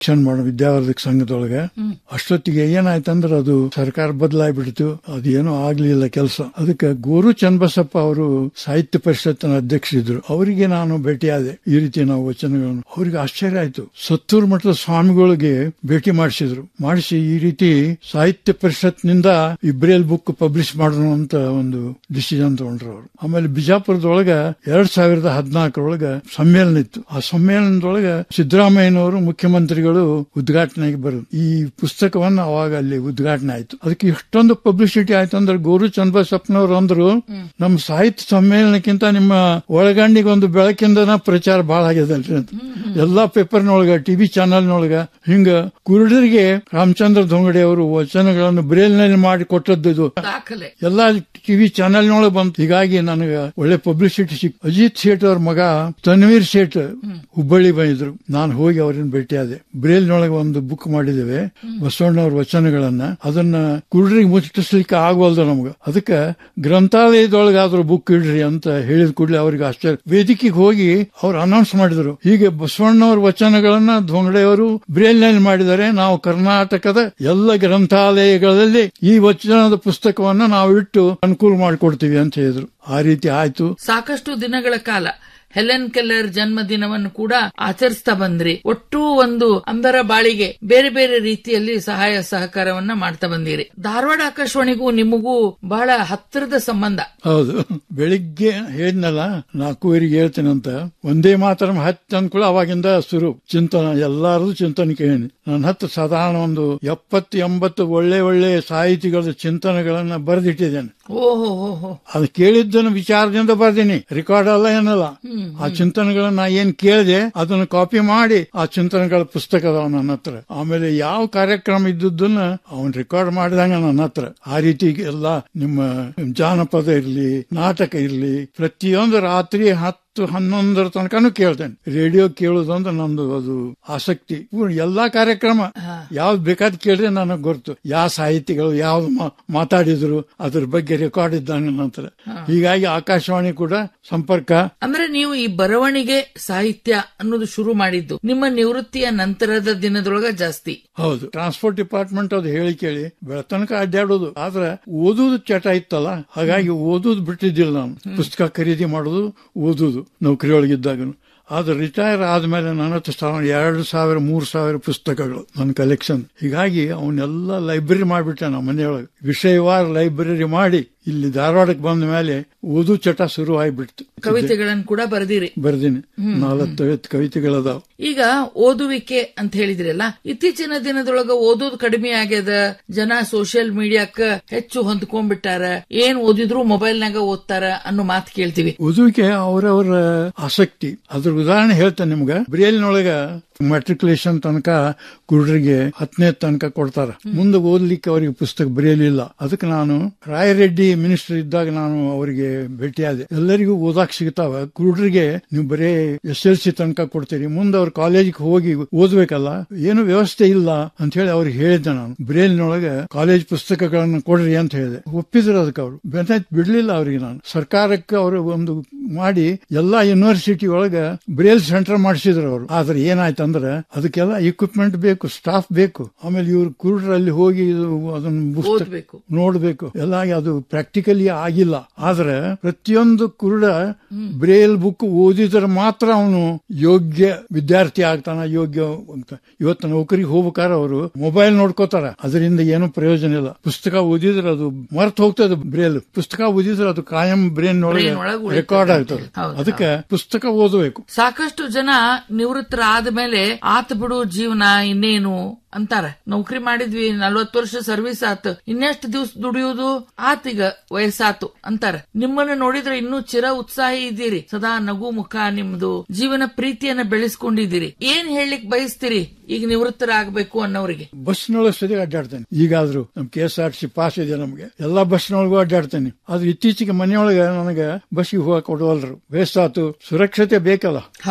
ಕ್ಷಣ ಮಾಡೋ ವಿದ್ಯಾವರ್ಧಕ ಸಂಘದೊಳಗ ಅಷ್ಟೊತ್ತಿಗೆ ಏನಾಯ್ತಂದ್ರ ಅದು ಸರ್ಕಾರ ಬದಲಾಗ್ಬಿಡ್ತು ಅದೇನೋ ಆಗ್ಲಿಲ್ಲ ಕೆಲಸ ಅದಕ್ಕೆ ಗೋರು ಚನ್ನಬಸಪ್ಪ ಅವರು ಸಾಹಿತ್ಯ ಪರಿಷತ್ತಿನ ಅಧ್ಯಕ್ಷರಿದ್ರು ಅವರಿಗೆ ನಾನು ಭೇಟಿಯಾದೆ ಈ ರೀತಿ ನಾವು ವಚನಗಳನ್ನು ಅವರಿಗೆ ಆಶ್ಚರ್ಯ ಆಯ್ತು ಸತ್ತೂರು ಮಠದ ಸ್ವಾಮಿಗಳಿಗೆ ಭೇಟಿ ಮಾಡಿಸಿದ್ರು ಮಾಡಿಸಿ ಈ ರೀತಿ ಸಾಹಿತ್ಯ ಪರಿಷತ್ನಿಂದ ಇಬ್ರೇಲ್ ಬುಕ್ ಪಬ್ಲಿಷ್ ಮಾಡೋಣ ಅಂತ ಒಂದು ಡಿಸಿಷನ್ ತಗೊಂಡ್ರು ಅವರು ಆಮೇಲೆ ಬಿಜಾಪುರದೊಳಗ ಎರಡ್ ಸಾವಿರದ ಹದಿನಾಲ್ಕರೊಳಗ ಸಮ್ಮೇಳನ ಇತ್ತು ಆ ಸಮ್ಮೇಳನದೊಳಗ ಸಿದ್ದರಾಮಯ್ಯನವರು ಮುಖ್ಯಮಂತ್ರಿಗಳು ಉದ್ಘಾಟನೆಗೆ ಬರೋದು ಈ ಪುಸ್ತಕವನ್ನ ಅವಾಗ ಅಲ್ಲಿ ಉದ್ಘಾಟನೆ ಆಯ್ತು ಅದಕ್ಕೆ ಇಷ್ಟೊಂದು ಪಬ್ಲಿಸಿಟಿ ಆಯ್ತು ಅಂದ್ರೆ ಗೋರು ಚನ್ನಬಸಪ್ಪನವರು ಅಂದ್ರು ನಮ್ಮ ಸಾಹಿತ್ಯ ಸಮ್ಮೇಳನಕ್ಕಿಂತ ನಿಮ್ಮ ಒಳಗಣ್ಣಿಗೆ ಒಂದು ಬೆಳಕಿಂದನ ಪ್ರಚಾರ ಬಹಳ ಆಗ್ಯದಲ್ರಿ ಅಂತ ಎಲ್ಲಾ ಪೇಪರ್ನೊಳಗ ಟಿವಿ ಚಾನೆಲ್ನೊಳಗ ಹಿಂಗ ಕುರುಡರಿಗೆ ರಾಮಚಂದ್ರ ಧೊಂಗಡೆ ಅವರು ವಚನಗಳನ್ನು ಬ್ರೇಲ್ನಲ್ಲಿ ಮಾಡಿ ಕೊಟ್ಟದ್ದು ಇದು ದಾಖಲೆ ಎಲ್ಲಾ ಟಿವಿ ಚಾನೆಲ್ನೊಳಗೆ ಬಂತು ಹೀಗಾಗಿ ನನಗೆ ಒಳ್ಳೆ ಪಬ್ಲಿಸಿಟಿ ಸಿಕ್ ಅಜಿತ್ ಸೇಠ್ ಅವ್ರ ಮಗ ತನ್ವೀರ್ ಸೇಠ್ ಹುಬ್ಬಳ್ಳಿ ಬಂದಿದ್ರು ನಾನು ಹೋಗಿ ಅವ್ರನ್ನ ಭೇಟಿಯಾದೆ ಬ್ರೇಲ್ನೊಳಗೆ ಒಂದು ಬುಕ್ ಮಾಡಿದ್ದೇವೆ ಬಸವಣ್ಣವ್ರ ವಚನಗಳನ್ನ ಅದನ್ನ ಕುರುಡರಿಗೆ ಮುಟ್ಟಿಸ್ಲಿಕ್ಕೆ ಆಗವಲ್ದು ನಮ್ಗೆ ಅದಕ್ಕೆ ಗ್ರಂಥಾಲಯದೊಳಗಾದ್ರೂ ಬುಕ್ ಇಡ್ರಿ ಅಂತ ಹೇಳಿದ ಕೂಡಲೇ ಅವ್ರಿಗೆ ಆಶ್ಚರ್ಯ ವೇದಿಕೆಗೆ ಹೋಗಿ ಅವ್ರು ಅನೌನ್ಸ್ ಮಾಡಿದ್ರು ಹೀಗೆ ಬಸವಣ್ಣವ್ರ ವಚನಗಳನ್ನ ಧೊಂಗಡೆಯವರು ಬ್ರೇಲ್ನಲ್ಲಿ ಮಾಡಿದ್ದಾರೆ ನಾವು ಕರ್ನಾಟಕದ ಎಲ್ಲ ಗ್ರಂಥಾಲಯಗಳಲ್ಲಿ ಈ ವಚನದ ಪುಸ್ತಕವನ್ನ ನಾವು ಇಟ್ಟು ಅನುಕೂಲ ಮಾಡಿಕೊಡ್ತೀವಿ ಅಂತ ಹೇಳಿದ್ರು ಆ ರೀತಿ ಆಯ್ತು ಸಾಕಷ್ಟು ದಿನಗಳ ಕಾಲ ಹೆಲೆನ್ ಕೆಲ್ಲರ್ ಜನ್ಮದಿನವನ್ನು ಕೂಡ ಆಚರಿಸ್ತಾ ಬಂದ್ರಿ ಒಟ್ಟು ಒಂದು ಅಂಬರ ಬಾಳಿಗೆ ಬೇರೆ ಬೇರೆ ರೀತಿಯಲ್ಲಿ ಸಹಾಯ ಸಹಕಾರವನ್ನ ಮಾಡ್ತಾ ಬಂದಿರಿ ಧಾರವಾಡ ಆಕಾಶವಾಣಿಗೂ ನಿಮಗೂ ಬಹಳ ಹತ್ತಿರದ ಸಂಬಂಧ ಹೌದು ಬೆಳಿಗ್ಗೆ ಹೇಳಿದ್ನಲ್ಲ ನಾಲ್ಕೂವರೆಗೆ ಹೇಳ್ತೇನೆ ಅಂತ ಒಂದೇ ಮಾತ್ರ ಹತ್ತು ಅಂದ್ಕೂಡ ಅವಾಗಿಂದ ಶುರು ಚಿಂತನ ಎಲ್ಲಾರದು ಚಿಂತನೆ ಕೇಳಿ ನನ್ನ ಹತ್ತು ಸಾಧಾರಣ ಒಂದು ಎಪ್ಪತ್ತು ಎಂಬತ್ತು ಒಳ್ಳೆ ಒಳ್ಳೆ ಸಾಹಿತಿಗಳ ಚಿಂತನೆಗಳನ್ನ ಬರೆದಿಟ್ಟಿದ್ದೇನೆ ಓಹೋ ಹೋ ಹೋ ಅದು ಕೇಳಿದ್ದನ್ನು ವಿಚಾರದಿಂದ ಬರ್ದೀನಿ ರೆಕಾರ್ಡ್ ಅಲ್ಲ ಏನಲ್ಲ ಆ ಚಿಂತನೆಗಳನ್ನ ನಾ ಏನ್ ಕೇಳಿದೆ ಅದನ್ನ ಕಾಪಿ ಮಾಡಿ ಆ ಚಿಂತನೆಗಳ ಪುಸ್ತಕ ಅದಾವ ನನ್ನ ಹತ್ರ ಆಮೇಲೆ ಯಾವ ಕಾರ್ಯಕ್ರಮ ಇದ್ದದ್ದನ್ನ ಅವನ್ ರೆಕಾರ್ಡ್ ಮಾಡಿದಂಗ ನನ್ನ ಹತ್ರ ಆ ರೀತಿ ಎಲ್ಲ ನಿಮ್ಮ ಜಾನಪದ ಇರ್ಲಿ ನಾಟಕ ಇರ್ಲಿ ಪ್ರತಿಯೊಂದು ರಾತ್ರಿ ಹತ್ತು ಹನ್ನೊಂದರ ತನಕನೂ ಕೇಳ್ತೇನೆ ರೇಡಿಯೋ ಕೇಳೋದಂದ್ರೆ ನಂದು ಅದು ಆಸಕ್ತಿ ಪೂರ್ಣ ಎಲ್ಲಾ ಕಾರ್ಯಕ್ರಮ ಯಾವ್ದು ಬೇಕಾದ್ ಕೇಳಿದ್ರೆ ನನಗೆ ಗೊತ್ತು ಯಾವ ಸಾಹಿತಿಗಳು ಯಾವ್ದು ಮಾ- ಮಾತಾಡಿದ್ರು ಅದ್ರ ಬಗ್ಗೆ ರೆಕಾರ್ಡ್ ಇದ್ದಂಗ ನಂತರ ಹೀಗಾಗಿ ಆಕಾಶವಾಣಿ ಕೂಡ ಸಂಪರ್ಕ ಅಂದ್ರೆ ನೀವು ಈ ಬರವಣಿಗೆ ಸಾಹಿತ್ಯ ಅನ್ನೋದು ಶುರು ಮಾಡಿದ್ದು ನಿಮ್ಮ ನಿವೃತ್ತಿಯ ನಂತರದ ದಿನದೊಳಗ ಜಾಸ್ತಿ ಹೌದು ಟ್ರಾನ್ಸ್ಪೋರ್ಟ್ ಡಿಪಾರ್ಟ್ಮೆಂಟ್ ಅದು ಹೇಳಿ ಕೇಳಿ ಬೆಳತನಕ ಅಡ್ಡಾಡೋದು ಆದ್ರೆ ಓದೋದು ಚಟ ಇತ್ತಲ್ಲ ಹಾಗಾಗಿ ಓದೋದು ಬಿಟ್ಟಿದ್ದಿಲ್ಲ ನಾನು ಪುಸ್ತಕ ಖರೀದಿ ಮಾಡೋದು ಓದೋದು ನೌಕರಿ ಒಳಗಿದ್ದಾಗನು ಆದ್ರೆ ರಿಟೈರ್ ಆದ್ಮೇಲೆ ನನ್ನ ಹತ್ರ ಸಾವಿರ ಎರಡು ಸಾವಿರ ಮೂರು ಸಾವಿರ ಪುಸ್ತಕಗಳು ನನ್ನ ಕಲೆಕ್ಷನ್ ಹೀಗಾಗಿ ಅವನ್ನೆಲ್ಲ ಲೈಬ್ರರಿ ಮಾಡಿಬಿಟ್ಟೆ ನಮ್ಮ ಮನೆಯೊಳಗೆ ವಿಷಯವಾರ ಲೈಬ್ರರಿ ಮಾಡಿ ಇಲ್ಲಿ ಧಾರವಾಡಕ್ಕೆ ಬಂದ ಮೇಲೆ ಓದು ಚಟ ಶುರು ಆಗಿಬಿಡ್ತು ಕವಿತೆಗಳನ್ನು ಕೂಡ ಬರೆದಿರಿ ಬರ್ದೀನಿ ನಾಲ್ವತ್ತೈವತ್ತು ಕವಿತೆಗಳದಾವ ಈಗ ಓದುವಿಕೆ ಅಂತ ಹೇಳಿದ್ರಲ್ಲ ಇತ್ತೀಚಿನ ದಿನದೊಳಗ ಓದೋದು ಕಡಿಮೆ ಆಗ್ಯದ ಜನ ಸೋಷಿಯಲ್ ಮೀಡಿಯಾಕ್ಕ ಹೆಚ್ಚು ಹೊಂದ್ಕೊಂಡ್ಬಿಟ್ಟಾರ ಏನ್ ಓದಿದ್ರು ಮೊಬೈಲ್ನಾಗ ಓದ್ತಾರ ಅನ್ನೋ ಮಾತು ಕೇಳ್ತೀವಿ ಓದುವಿಕೆ ಅವರವರ ಆಸಕ್ತಿ ಅದ್ರ ಉದಾಹರಣೆ ಹೇಳ್ತೇನೆ ನಿಮ್ಗ ಬ್ರೇಲ್ನೊಳಗ ಮೆಟ್ರಿಕ್ಯುಲೇಷನ್ ತನಕ ಕುರುಡರಿಗೆ ಹತ್ತನೇ ತನಕ ಕೊಡ್ತಾರ ಮುಂದೆ ಓದ್ಲಿಕ್ಕೆ ಅವರಿಗೆ ಪುಸ್ತಕ ಬರೆಯಲಿಲ್ಲ ಅದಕ್ಕೆ ನಾನು ರಾಯರೆಡ್ಡಿ ಮಿನಿಸ್ಟರ್ ಇದ್ದಾಗ ನಾನು ಅವರಿಗೆ ಭೇಟಿಯಾದೆ ಎಲ್ಲರಿಗೂ ಓದಾಕ್ ಸಿಗ್ತಾವ ಕುರುಡರಿಗೆ ನೀವು ಬರೇ ಎಸ್ ಎಲ್ ಸಿ ತನಕ ಕೊಡ್ತೀರಿ ಮುಂದೆ ಅವ್ರ ಕಾಲೇಜಿಗೆ ಹೋಗಿ ಓದ್ಬೇಕಲ್ಲ ಏನು ವ್ಯವಸ್ಥೆ ಇಲ್ಲ ಅಂತ ಹೇಳಿ ಅವ್ರಿಗೆ ಹೇಳಿದ್ದೆ ನಾನು ಬ್ರೇಲ್ನೊಳಗೆ ಕಾಲೇಜ್ ಪುಸ್ತಕಗಳನ್ನು ಕೊಡ್ರಿ ಅಂತ ಹೇಳಿದೆ ಒಪ್ಪಿದ್ರು ಅದಕ್ಕೆ ಅವರು ಬೆನ್ನ ಬಿಡ್ಲಿಲ್ಲ ಅವರಿಗೆ ನಾನು ಸರ್ಕಾರಕ್ಕೆ ಅವರು ಒಂದು ಮಾಡಿ ಎಲ್ಲಾ ಯೂನಿವರ್ಸಿಟಿ ಒಳಗ ಬ್ರೇಲ್ ಸೆಂಟರ್ ಮಾಡಿಸಿದ್ರು ಅವರು ಆದ್ರೆ ಏನಾಯ್ತಂದ್ರೆ ಅದಕ್ಕೆಲ್ಲ ಇಕ್ವಿಪ್ಮೆಂಟ್ ಬೇಕು ಸ್ಟಾಫ್ ಬೇಕು ಆಮೇಲೆ ಇವ್ರು ಕುರುಡರಲ್ಲಿ ಹೋಗಿ ಇದು ಅದನ್ನ ಪುಸ್ತಕ ಓದ್ಬೇಕು ನೋಡ್ಬೇಕು ಎಲ್ಲ ಅದು ಪ್ರಾಕ್ಟಿಕಲಿ ಆಗಿಲ್ಲ ಆದ್ರೆ ಪ್ರತಿಯೊಂದು ಕುರುಡ ಬ್ರೇಲ್ ಬುಕ್ ಓದಿದ್ರೆ ಮಾತ್ರ ಅವನು ಯೋಗ್ಯ ವಿದ್ಯಾರ್ಥಿ ಆಗ್ತಾನ ಯೋಗ್ಯ ಅಂತ ಇವತ್ತು ನೌಕರಿಗೆ ಹೋಗ್ಬೇಕಾದ್ರೆ ಅವರು ಮೊಬೈಲ್ ನೋಡ್ಕೋತಾರ ಅದರಿಂದ ಏನು ಪ್ರಯೋಜನ ಇಲ್ಲ ಪುಸ್ತಕ ಓದಿದ್ರೆ ಅದು ಮರ್ತ್ ಹೋಗ್ತದೆ ಬ್ರೇಲ್ ಪುಸ್ತಕ ಓದಿದ್ರೆ ಅದು ಕಾಯಂ ಬ್ರೇನ್ ಒಳಗೆ Brain ಒಳಗೆ ಉಳಿತದೆ. ರೆಕಾರ್ಡ್ ಆಗ್ತದೆ ಹೌದು, ಅದಕ್ಕೆ ಪುಸ್ತಕ ಓದಬೇಕು ಸಾಕಷ್ಟು ಜನ ನಿವೃತ್ತರಾದ ಮೇಲೆ ಆತ್ ಬಿಡು ಜೀವನ ಇನ್ನೇನು ಅಂತಾರ ನೌಕರಿ ಮಾಡಿದ್ವಿ ನಲ್ವತ್ತು ವರ್ಷ ಸರ್ವಿಸ್ ಆತ್ ಇನ್ನೆಷ್ಟು ದಿವ್ಸ ದುಡಿಯುವುದು ಆತೀಗ ವಯಸ್ಸಾತು ಅಂತಾರ ನಿಮ್ಮನ್ನ ನೋಡಿದ್ರೆ ಇನ್ನೂ ಚಿರ ಉತ್ಸಾಹಿ ಇದ್ದೀರಿ ಸದಾ ನಗು ಮುಖ ನಿಮ್ದು ಜೀವನ ಪ್ರೀತಿಯನ್ನ ಬೆಳೆಸ್ಕೊಂಡಿದ್ದೀರಿ ಏನ್ ಹೇಳಲಿಕ್ ಬಯಸ್ತೀರಿ ಈಗ ನಿವೃತ್ತರಾಗಬೇಕು ಅನ್ನೋರಿಗೆ ಬಸ್ನೊಳಗೆ ಸದಿ ಅಡ್ಡಾಡ್ತೇನೆ ಈಗಾದ್ರೂ ನಮ್ ಕೆ ಎಸ್ ಆರ್ ಸಿ ಪಾಸ್ ಇದೆ ನಮ್ಗೆ ಎಲ್ಲಾ ಬಸ್ನೊಳಗೂ ಅಡ್ಡಾಡ್ತೇನೆ ಆದ್ರೆ ಇತ್ತೀಚೆಗೆ ಮನೆಯೊಳಗೆ ನನಗೆ ಬಸ್ಗೆ ಹೋಗಕ್ ಕೊಡವಲ್ರು ಬೇಸಾತು ಸುರಕ್ಷತೆ ಬೇಕಲ್ಲ ಹೌದು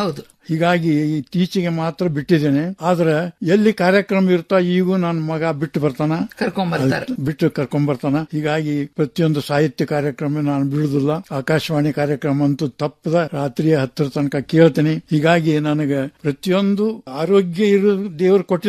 ಹೀಗಾಗಿ ಇತ್ತೀಚೆಗೆ ಮಾತ್ರ ಬಿಟ್ಟಿದ್ದೇನೆ ಆದ್ರೆ ಎಲ್ಲಿ ಕಾರ್ಯಕ್ರಮ ಇರ್ತಾ ಈಗೂ ನನ್ನ ಮಗ ಬಿಟ್ಟು ಬರ್ತಾನ ಕರ್ಕೊಂಡ್ ಬರ್ತಾರ ಬಿಟ್ಟು ಕರ್ಕೊಂಡ್ ಬರ್ತಾನ ಹೀಗಾಗಿ ಪ್ರತಿಯೊಂದು ಸಾಹಿತ್ಯ ಕಾರ್ಯಕ್ರಮ ನಾನು ಬಿಡುದಿಲ್ಲ ಆಕಾಶವಾಣಿ ಕಾರ್ಯಕ್ರಮ ಅಂತೂ ತಪ್ಪದ ರಾತ್ರಿ ಹತ್ತರ ತನಕ ಕೇಳ್ತೀನಿ ಹೀಗಾಗಿ ನನಗೆ ಪ್ರತಿಯೊಂದು ಆರೋಗ್ಯ ಇರೋ ದೇವ್ರು ಕೊಟ್ಟಿಲ್ಲ